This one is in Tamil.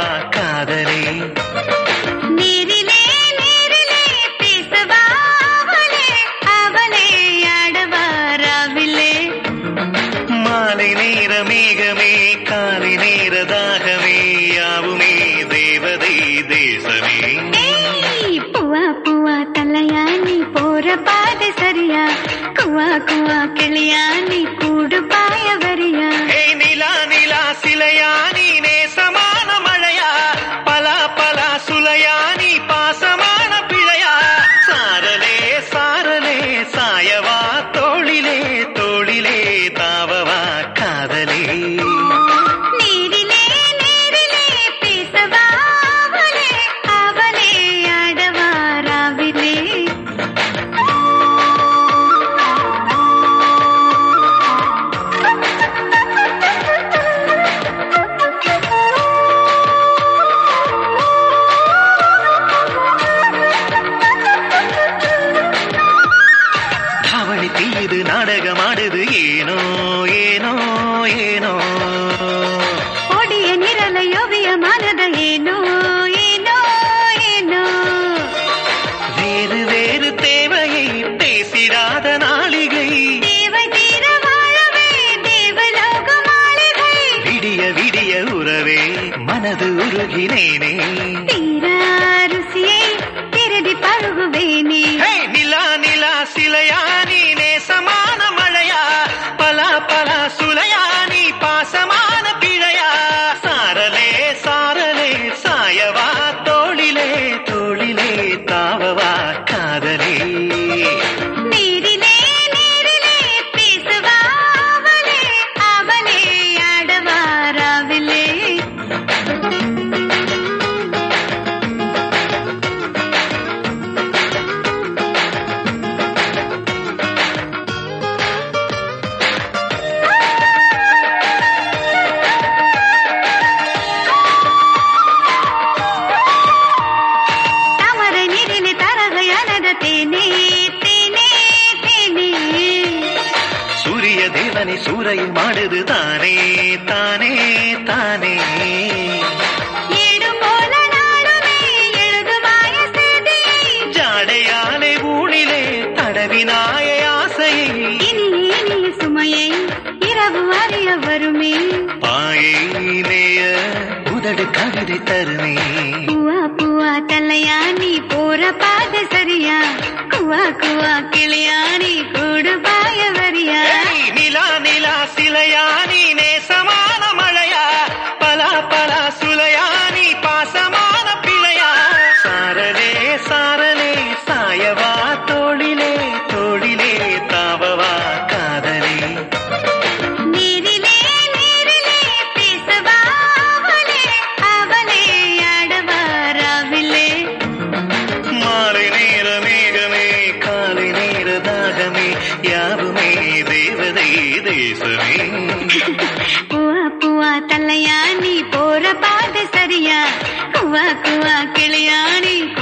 காதலே நீரிலே நீரிலே பேசவா அவளே அவளே ஆடவாராவிலே மாலை நேர மேகமே காலை நேர தாகமே யாவுமே தேவதை தேசமே ஏய், பூவா பூவா தலையா நீ போற பாதை சரியா குவா குவா கிளியா நீ கூடு பாய வரியா ஏய் நிலா நிலா சிலையா நீ நேசமான மழையா பலா பலா சுலையா நீ பாசமான பிழையா சாரலே சாரலே சாயவா தோளிலே தோளிலே தாவவா காதலே நீரிலே நீரிலே பேசவா அவளே அவளே ஆடவாராவிலே அவளி தீது நாடகமாடுது ஏனோ ஏனோ ஏனோ ஒடிய நிரல யோவியமானத ஏனோ ஏனோ ஏனோ வேறு வேறு தேவையை பேசிடாத நாளிகை தேவை தீர வாழவே தேவலோக மாளிகை விடிய விடிய உறவே மனது உருகினேனே தீர ருசியை திருடி பருகுவேனே ஹே, நிலா நிலா சிலையா நீ நேசமான மழையா பலா பலா சுலையா நீ பாசமான பிழையா சாரலே சாரலே சாயவா தோளிலே தோளிலே தாவவா காதலே நீரிலே நீரிலே பேசுவா அவளே அவளே ஆடவாராவிலே தாமரை நீரிலே தரகையானத தேனே தேனே தேனே சூரிய தேவனை சூறையில் மாடுது தானே தானே தானே ஏடு போல நாடுமே எழுதுவாய செய்தியை ஜாடையாலே ஊழிலே தடவினாய ஆசையை இனிய இனிய சுமையை இரவு அறிய வருமே பாயை நேய உதடு கவிதை தருமே பூவா பூவா தலையா நீ போற பாத சரியா குவா குவா கிளியா நீ கூடு பாய வரியா ஏய், நிலா நிலா சிலையா நீ நேசமான மழையா பலா பலா சுலையா நீ பாசமான பிழையா சாரலே சாரலே சாயவா தோளிலே தோளிலே தாவவா காதலே நீரிலே நீரிலே பேசவா அவளே அவளே ஆடவாராவிலே மாலை நேர மேகமே காலை நேர தாகமே யாவுமே தேவதை தேசமே பூவா பூவா தலையா நீ போற பாத சரியா குவா குவா கிளியா நீ